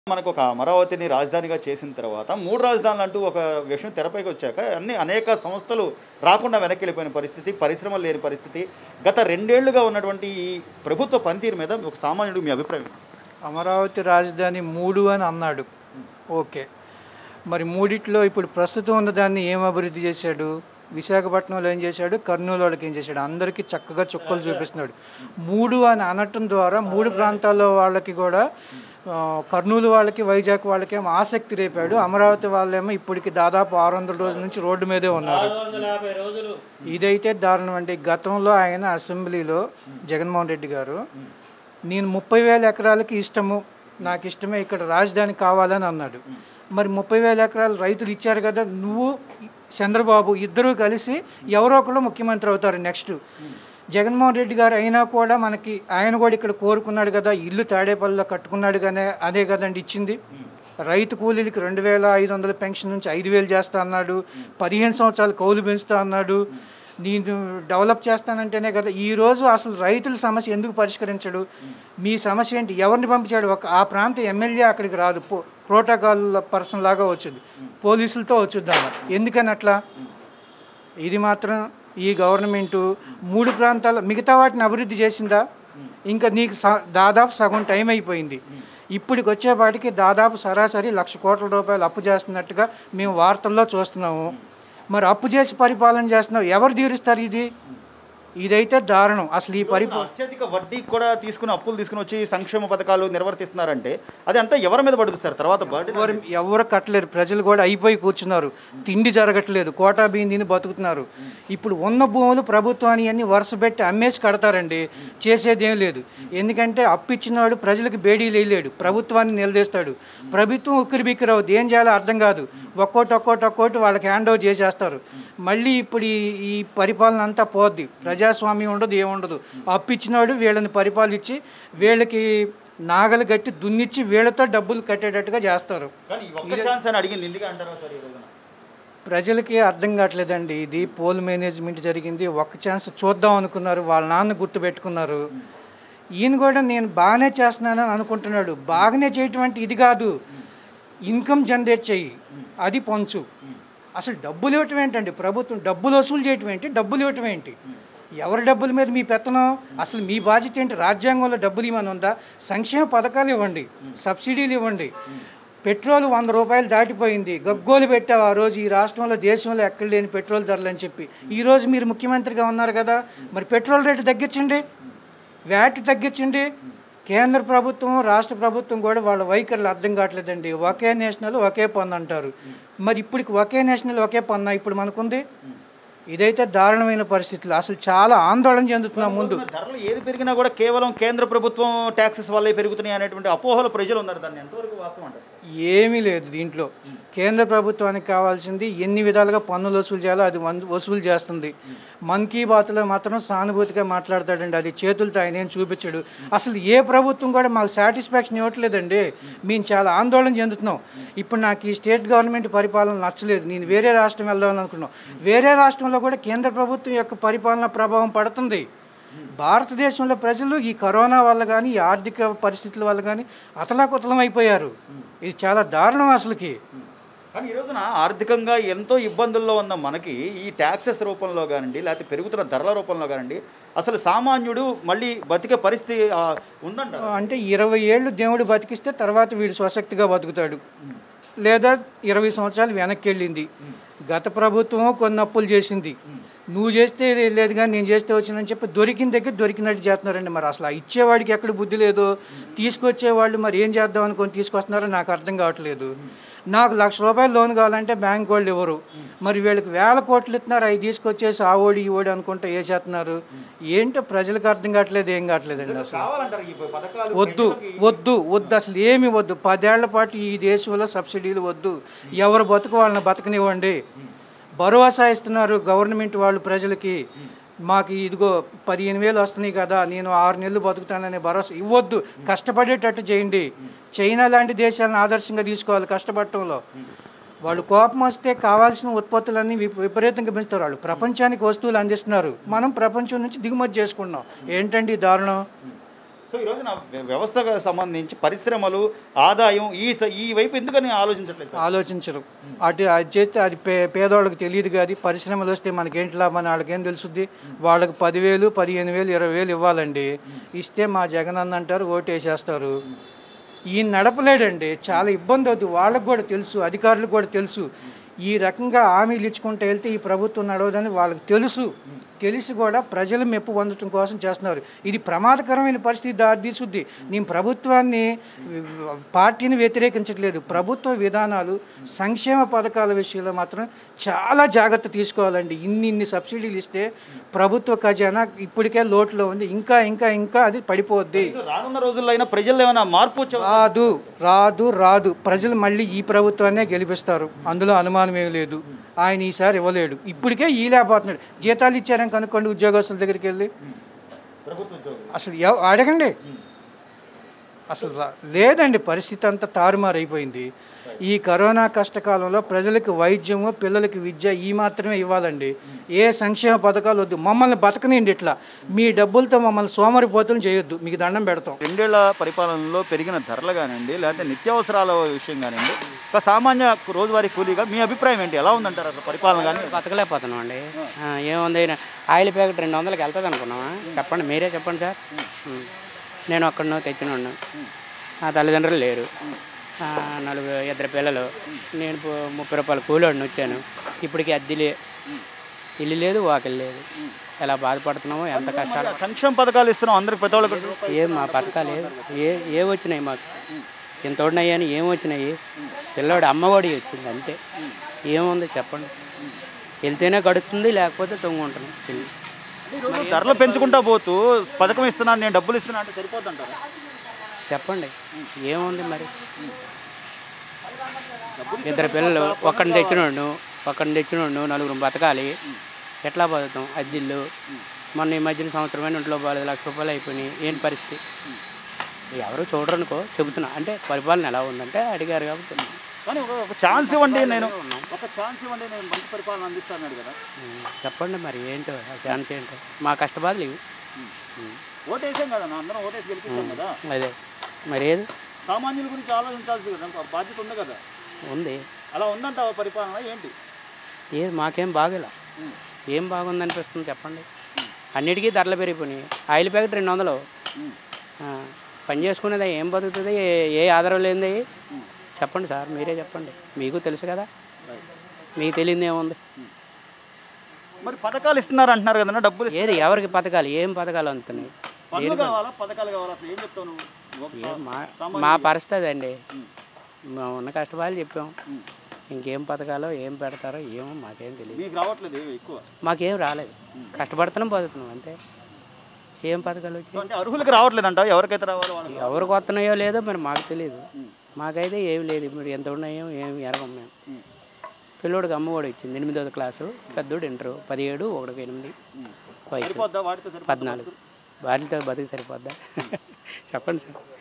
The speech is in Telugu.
మనకు ఒక అమరావతిని రాజధానిగా చేసిన తర్వాత మూడు రాజధానులు అంటూ ఒక విషయం తెరపైకి వచ్చాక అన్ని అనేక సంస్థలు రాకుండా వెనక్కి వెళ్ళిపోయిన పరిస్థితి పరిశ్రమలు లేని పరిస్థితి గత రెండేళ్లుగా ఉన్నటువంటి ఈ ప్రభుత్వ పనితీరు మీద ఒక సామాన్యుడు మీ అభిప్రాయం ఏంటి? అమరావతి రాజధాని మూడు అని అన్నాడు ఓకే మరి మూడిట్లో ఇప్పుడు ప్రస్తుతం ఉన్న దాన్ని ఏం అభివృద్ధి చేశాడు విశాఖపట్నంలో ఏం చేశాడు కర్నూలు వాళ్ళకి ఏం చేశాడు అందరికీ చక్కగా చుక్కలు చూపిస్తున్నాడు మూడు అని అనటం ద్వారా మూడు ప్రాంతాల్లో వాళ్ళకి కూడా ఆ, కర్నూలు వాళ్ళకి వైజాగ్ వాళ్ళకి ఏమో ఆసక్తి రేపాడు అమరావతి వాళ్ళేమో ఇప్పటికి దాదాపు ఆరు వందల రోజుల నుంచి రోడ్డు మీదే ఉన్నారు ఇదైతే దారుణం అండి గతంలో ఆయన అసెంబ్లీలో జగన్మోహన్ రెడ్డి గారు నేను ముప్పై వేల ఎకరాలకి ఇష్టము నాకు ఇష్టమే ఇక్కడ రాజధాని కావాలని అన్నాడు మరి ముప్పై వేల ఎకరాలు రైతులు ఇచ్చారు కదా నువ్వు చంద్రబాబు ఇద్దరూ కలిసి ఎవరో ఒకళ్ళు ముఖ్యమంత్రి అవుతారు నెక్స్ట్ జగన్మోహన్ రెడ్డి గారు అయినా కూడా మనకి ఆయన కూడా ఇక్కడ కోరుకున్నాడు కదా ఇల్లు తాడేపల్లిలో కట్టుకున్నాడు కానీ అదే కదండి ఇచ్చింది రైతు కూలీలకి రెండు వేల ఐదు వందల పెన్షన్ నుంచి ఐదు వేలు చేస్తా అన్నాడు పదిహేను సంవత్సరాలు కౌలు పెంచుతా అన్నాడు నేను డెవలప్ చేస్తానంటేనే కదా ఈ రోజు అసలు రైతుల సమస్య ఎందుకు పరిష్కరించడు మీ సమస్య ఏంటి ఎవరిని పంపించాడు ఒక ఆ ప్రాంత ఎమ్మెల్యే అక్కడికి రాదు పో ప్రోటోకాల్ పర్సన్ లాగా వచ్చింది పోలీసులతో వచ్చుద్ది అన్న ఎందుకని అట్లా ఇది మాత్రం ఈ గవర్నమెంటు మూడు ప్రాంతాల మిగతా వాటిని అభివృద్ధి చేసిందా ఇంకా నీకు స- దాదాపు సగం టైం అయిపోయింది ఇప్పటికి వచ్చేపాటికి దాదాపు సరాసరి లక్ష కోట్ల రూపాయలు అప్పు చేస్తున్నట్టుగా మేము వార్తల్లో చూస్తున్నాము మరి అప్పు చేసి పరిపాలన చేస్తున్నావు ఎవరు తీరుస్తారు ఇది ఇదైతే దారుణం అసలు ఈ పరిపా అత్యధిక వడ్డీకి కూడా తీసుకుని అప్పులు తీసుకుని వచ్చి సంక్షేమ పథకాలు నిర్వర్తిస్తున్నారంటే అది అంతా ఎవరి మీద పడుతుంది సార్ తర్వాత burden ఎవరు ఎవరు కట్టలేరు ప్రజలు కూడా అయిపోయి కూర్చున్నారు తిండి జరగట్లేదు కోటా బియ్యం తిని బతుకుతున్నారు ఇప్పుడు ఉన్న భూములు ప్రభుత్వాన్ని అన్ని వరుస పెట్టి అమ్మేసి కడతారండి చేసేది ఏం లేదు ఎందుకంటే అప్పిచ్చినవాడు ప్రజలకు బేడీ లేలేడు ప్రభుత్వాన్ని నిలదీస్తాడు ప్రభుత్వం ఉక్కిరి బిక్కిరి అవుద్ది ఏం చేయాలో అర్థం కాదు ఒక్కోటి ఒక్కోటి ఒక్కోటి వాళ్ళకి హ్యాండ్ ఓవర్ చేసేస్తారు మళ్ళీ ఇప్పుడు ఈ ఈ పరిపాలన అంతా పోద్ది ప్రజాస్వామ్యం ఉండదు ఏముండదు అప్పిచ్చినవాడు వీళ్ళని పరిపాలించి వీళ్ళకి నాగలు గట్టి దున్నిచ్చి వీళ్ళతో డబ్బులు కట్టేటట్టుగా చేస్తారు కానీ ఈ ఒక్క ఛాన్స్ అని అడిగింది ఎందుకు అంటారా సార్ ఈ రోజున ప్రజలకి అర్థం కావట్లేదండి ఇది పోల్ మేనేజ్మెంట్ జరిగింది ఒక్క ఛాన్స్ చూద్దాం అనుకున్నారు వాళ్ళ నాన్న గుర్తుపెట్టుకున్నారు ఈయన కూడా నేను బాగానే చేస్తున్నానని అనుకుంటున్నాడు బాగానే చేయటం అంటే ఇది కాదు ఇన్కమ్ జనరేట్ చెయ్యి అది పంచు అసలు డబ్బులు ఇవ్వటం ఏంటండి ప్రభుత్వం డబ్బులు వసూలు చేయటం ఏంటి డబ్బులు ఇవ్వటం ఏంటి ఎవరి డబ్బుల మీద మీ పెత్తనం అసలు మీ బాధ్యత ఏంటి రాజ్యాంగంలో డబ్బులు ఇవ్వని ఉందా సంక్షేమ పథకాలు ఇవ్వండి సబ్సిడీలు ఇవ్వండి పెట్రోల్ వంద రూపాయలు దాటిపోయింది గగ్గోలు పెట్టావు ఆ రోజు ఈ రాష్ట్రంలో దేశంలో ఎక్కడ లేని పెట్రోల్ ధరలు అని చెప్పి ఈ రోజు మీరు ముఖ్యమంత్రిగా ఉన్నారు కదా మరి పెట్రోల్ రేటు తగ్గించండి వ్యాట్ తగ్గించండి కేంద్ర ప్రభుత్వం రాష్ట్ర ప్రభుత్వం కూడా వాళ్ళ వైఖరులు అర్థం కావట్లేదండి ఒకే నేషనల్ ఒకే పన్ను అంటారు మరి ఇప్పటికి ఒకే నేషనల్ ఒకే పన్ను ఇప్పుడు మనకుంది ఇదైతే దారుణమైన పరిస్థితులు అసలు చాలా ఆందోళన చెందుతున్నాం ముందు ధరలు ఏది పెరిగినా కూడా కేవలం కేంద్ర ప్రభుత్వం ట్యాక్సెస్ వల్లే పెరుగుతున్నాయి అనేటువంటి అపోహలు ప్రజలు ఉన్నారు దాన్ని ఎంతవరకు వాస్తవం అంటారు ఏమీ లేదు దీంట్లో కేంద్ర ప్రభుత్వానికి కావాల్సింది ఎన్ని విధాలుగా పన్నులు వసూలు చేయాలో అది వన్- వసూలు చేస్తుంది మన్ కీ బాత్లో మాత్రం సానుభూతిగా మాట్లాడతాడండి అది చేతులతో ఆయన ఏం చూపించాడు అసలు ఏ ప్రభుత్వం కూడా మాకు సాటిస్ఫాక్షన్ ఇవ్వట్లేదండి మేము చాలా ఆందోళన చెందుతున్నాం ఇప్పుడు నాకు ఈ స్టేట్ గవర్నమెంట్ పరిపాలన నచ్చలేదు నేను వేరే రాష్ట్రం వెళ్దామని అనుకున్నాం వేరే రాష్ట్రంలో కూడా కేంద్ర ప్రభుత్వం యొక్క పరిపాలన ప్రభావం పడుతుంది భారతదేశంలో ప్రజలు ఈ కరోనా వల్ల కానీ ఈ ఆర్థిక పరిస్థితుల వల్ల కానీ అతలాకుతలం అయిపోయారు ఇది చాలా దారుణం అసలుకి కానీ ఈ రోజున ఆర్థికంగా ఎంతో ఇబ్బందుల్లో ఉన్న మనకి ఈ ట్యాక్సెస్ రూపంలో కానివ్వండి లేకపోతే పెరుగుతున్న ధరల రూపంలో కానివ్వండి అసలు సామాన్యుడు మళ్ళీ బతికే పరిస్థితి ఆ, ఉందంట అంటే ఇరవై ఏళ్ళు దేవుడు బతికిస్తే తర్వాత వీడు స్వశక్తిగా బతుకుతాడు లేదా ఇరవై సంవత్సరాలు వెనక్కి వెళ్ళింది గత ప్రభుత్వం కొన్ని అప్పులు చేసింది నువ్వు చేస్తే లేదు కానీ నేను చేస్తే వచ్చిందని చెప్పి దొరికిన దగ్గర దొరికినట్టు చేస్తున్నారండి మరి అసలు ఆ ఇచ్చేవాడికి ఎక్కడ బుద్ధి లేదు తీసుకొచ్చేవాళ్ళు మరి ఏం చేద్దాం అనుకొని తీసుకొస్తున్నారో నాకు అర్థం కావట్లేదు నాకు లక్ష రూపాయలు లోన్ కావాలంటే బ్యాంక్ వాళ్ళు ఇవ్వరు మరి వీళ్ళకి వేల కోట్లు ఇస్తున్నారు అవి తీసుకొచ్చేసి ఆ ఓడి ఈ ఓడి అనుకుంటే ఏ చేస్తున్నారు ఏంటో ప్రజలకు అర్థం కావట్లేదు ఏం కావట్లేదండి అసలు కావాలంటారు ఈ పథకాలు వద్దు వద్దు వద్దు అసలు ఏమి వద్దు పదేళ్ల పాటు ఈ దేశంలో సబ్సిడీలు వద్దు ఎవరు బతుకు వాళ్ళని బతకనివ్వండి భరోసా ఇస్తున్నారు గవర్నమెంట్ వాళ్ళు ప్రజలకి మాకు ఇదిగో పదిహేను వేలు వస్తున్నాయి కదా నేను ఆరు నెలలు బతుకుతాననే భరోసా ఇవ్వద్దు కష్టపడేటట్టు చేయండి చైనా లాంటి దేశాలను ఆదర్శంగా తీసుకోవాలి కష్టపడటంలో వాళ్ళు కోపం వస్తే కావాల్సిన ఉత్పత్తులన్నీ విప- విపరీతంగా పెంచుతారు వాళ్ళు ప్రపంచానికి వస్తువులు అందిస్తున్నారు మనం ప్రపంచం నుంచి దిగుమతి చేసుకుంటున్నాం ఏంటండి ఈ దారుణం సో ఈ రోజున వ్య- వ్యవస్థకు సంబంధించి పరిశ్రమలు ఆదాయం ఈ స- ఈ వైపు ఎందుకని ఆలోచించట్లేదు సార్? ఆలోచించరు అటు అది చేస్తే అది పే పేదవాళ్ళకి తెలియదు కాదు పరిశ్రమలు వస్తే మనకేంటి లాభం అని వాళ్ళకేం తెలుసుద్ది వాళ్ళకి పదివేలు పదిహేను వేలు ఇరవై వేలు ఇవ్వాలండి ఇస్తే మా జగన్ అన్న అంటారు ఓటేసేస్తారు ఈయన నడపలేడండి చాలా ఇబ్బంది అవుతుంది వాళ్ళకు కూడా తెలుసు అధికారులకు కూడా తెలుసు ఈ రకంగా హామీలు ఇచ్చుకుంటూ వెళ్తే ఈ ప్రభుత్వం నడవదని వాళ్ళకి తెలుసు తెలిసి కూడా ప్రజలు మెప్పు పొందడం కోసం చేస్తున్నారు ఇది ప్రమాదకరమైన పరిస్థితి దారితీసుద్ది నేను ప్రభుత్వాన్ని పార్టీని వ్యతిరేకించట్లేదు ప్రభుత్వ విధానాలు సంక్షేమ పథకాల విషయంలో మాత్రం చాలా జాగ్రత్త తీసుకోవాలండి ఇన్ని ఇన్ని సబ్సిడీలు ఇస్తే ప్రభుత్వ ఖజానా ఇప్పటికే లోటులో ఉంది ఇంకా ఇంకా ఇంకా అది పడిపోద్ది రానున్న రోజుల్లో అయినా ప్రజల్లో ఏమైనా మార్పు వచ్చే రాదు రాదు రాదు ప్రజలు మళ్ళీ ఈ ప్రభుత్వాన్నే గెలిపిస్తారు అందులో అనుమానం ఏమీ లేదు ఆయన ఈసారి ఇవ్వలేడు ఇప్పటికే ఈ లేకపోతున్నాడు జీతాలు ఇచ్చారని కనుక్కోండి ఉద్యోగస్తుల దగ్గరికి వెళ్ళి ప్రభుత్వ ఉద్యోగులు అసలు ఎవ- అడగండి అసలు రా- లేదండి పరిస్థితి అంతా తారుమారైపోయింది ఈ కరోనా కష్టకాలంలో ప్రజలకు వైద్యము పిల్లలకి విద్య ఈ మాత్రమే ఇవ్వాలండి ఏ సంక్షేమ పథకాలు వద్దు మమ్మల్ని బతకనిండి ఇట్లా మీ డబ్బులతో మమ్మల్ని సోమరిపోతులు చేయొద్దు మీకు దండం పెడతాం రెండేళ్ల పరిపాలనలో పెరిగిన ధరలు కానివ్వండి లేకపోతే నిత్యావసరాల విషయం కానివ్వండి ఒక సామాన్య రోజువారీ కూలీగా మీ అభిప్రాయం ఏంటి ఎలా ఉందంటారు అసలు పరిపాలన కానీ బతకలేకపోతున్నాం అండి ఆ, ఏముంది ఆయిల్ ప్యాకెట్ రెండు వందలకి వెళ్తుంది అనుకున్నావా చెప్పండి మీరే చెప్పండి సార్ ఉం. నేను ఒక్కడనో తెచ్చినోడు నా తల్లిదండ్రులు లేరు ఆ, నలుగురు ఇద్దరు పిల్లలు నేను పు- ముప్పై రూపాయలు కూలోడిని వచ్చాను ఇప్పటికి అద్దెలే ఇల్లు లేదు వాకిల్ లేదు ఎలా బాధపడుతున్నామో ఎంత కష్టాలు సంక్షేమ పథకాలు ఇస్తున్నాం అందరికి ప్రతి ఒక్కరికి ఏం మా పథకాలు ఏ ఏ ఏ వచ్చినాయి మాకు ఇంత ఉన్నాయని ఏం వచ్చినాయి పిల్లోడు అమ్మఒడి వచ్చింది అంతే ఏముంది చెప్పండి వెళ్తేనే గడుస్తుంది లేకపోతే తొంగుంటుంది పిల్లి ఈరోజు ధరలు పెంచుకుంటా పోతూ పథకం ఇస్తున్నాను నేను డబ్బులు ఇస్తున్నా అంటే సరిపోతుంటారు చెప్పండి ఏముంది మరి ఇద్దరు పిల్లలు ఒక్కడిని తెచ్చినోడు ఒక్కడిని తెచ్చినోడు నలుగురు బతకాలి ఎట్లా బతుకుతాం అద్దిల్లు మొన్న ఈ మధ్యన సంవత్సరమైన ఇంట్లో బాగాలేదు లక్ష రూపాయలు అయిపోయినాయి ఏంటి పరిస్థితి ఎవరు చూడరనుకో చెబుతున్నా అంటే పరిపాలన ఎలా ఉందంటే అడిగారు కాబట్టి కానీ ఒక ఒక ఛాన్స్ ఇవ్వండి నేను ఒక ఛాన్స్ ఇవ్వండి నేను మంచి పరిపాలన అందిస్తాను కదా ఉమ్, చెప్పండి మరి ఏంటో ఆ ఛాన్స్ ఏంటో మా కష్టబాధలు ఇవి ఉమ్, ఓటేసాం కదా నా అందరం ఓటేసి గెలిపించాం కదా అదే మరి ఏది సామాన్యుల గురించి ఆలోచించాల్సి కదా ఒక బాధ్యత ఉంది కదా ఉంది అలా ఉందంటావా పరిపాలన ఏంటి ఏది మాకేం బాగోలా ఏం బాగుందనిపిస్తుంది చెప్పండి అన్నిటికీ ధరలు పెరిగిపోయినాయి ఆయిల్ ప్యాకెట్ రెండు వందలు ఆ, పని చేసుకునేది ఏం బతుకుతుంది ఏ ఏ ఆధారం లేనిది చెప్పండి సార్ మీరే చెప్పండి మీకు తెలుసు కదా మీకు తెలియదు ఏముంది మరి పథకాలు ఇస్తున్నారు అంటున్నారు కదా డబ్బులు ఇస్తున్నారు. ఏది ఎవరికి పథకాలు ఏం పథకాలు అందుతున్నాయి పనులు కావాలా పథకాలు కావాలా అసలు ఏం చెప్తావు నువ్వు నువ్వు ఒక ఏం మా మా పరిస్థితి అండి మేము ఉన్న కష్టపాలు చెప్పాం ఇంకేం పథకాలో ఏం పెడతారో ఏమో మాకేం తెలియదు మీకు రావట్లేదు ఏమి ఎక్కువ మాకేం రాలేదు కష్టపడుతున్నాం బతుకుతున్నాం అంతే ఏం పథకాలు వచ్చాయి అంటే అర్హులకు రావట్లేదు అంటావు ఎవరికైతే రావాలో వాళ్ళకి ఎవరికి వస్తున్నాయో లేదో మరి మాకు తెలియదు మాకైతే ఏమి లేదు ఇప్పుడు ఎంత ఉన్నాయో ఏమి ఎరగం మేము పిల్లోడికి అమ్మఒడి ఇచ్చింది ఎనిమిదవ క్లాసు పెద్దోడు ఇంటరు పదిహేడు ఒకటికి ఎనిమిది వయసు సరిపోద్దా వాటితో సరిపోద్దా? పద్నాలుగు వాటితో బతికి సరిపోద్దా చెప్పండి సార్